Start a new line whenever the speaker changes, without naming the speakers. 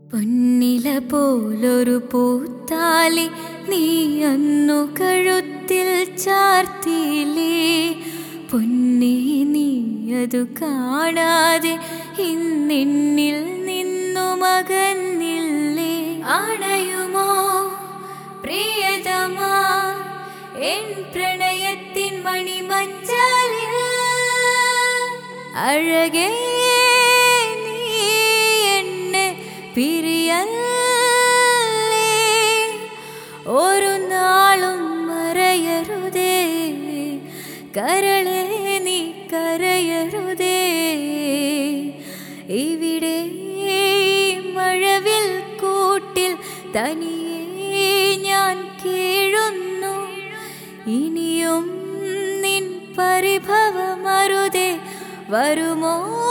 പൊന്നില പോലൊരു പൂത്താലി നീ അന്നു കഴുത്തിൽ ചാർത്തിയില്ലേ പൊന്നേ നീ അതു കാണാതെ ഇന്നെന്നിൽ നിന്നു മകന്നില്ലേ അണയുമോ പ്രിയതമാ എൻ പ്രണയത്തിൻ മണിമഞ്ചാലിൽ അഴകേ നീ എന്നെ പിരിയല്ലേ ഒരു നാളും മറയരുതേ കരളെ നീ കരയരുതേ ഇവിടെ മഴവിൽ കൂട്ടിൽ തനിയെ ഞാൻ കേഴുന്നു ഇനിയും നിൻ പരിഭവമരുതേ വരുമോ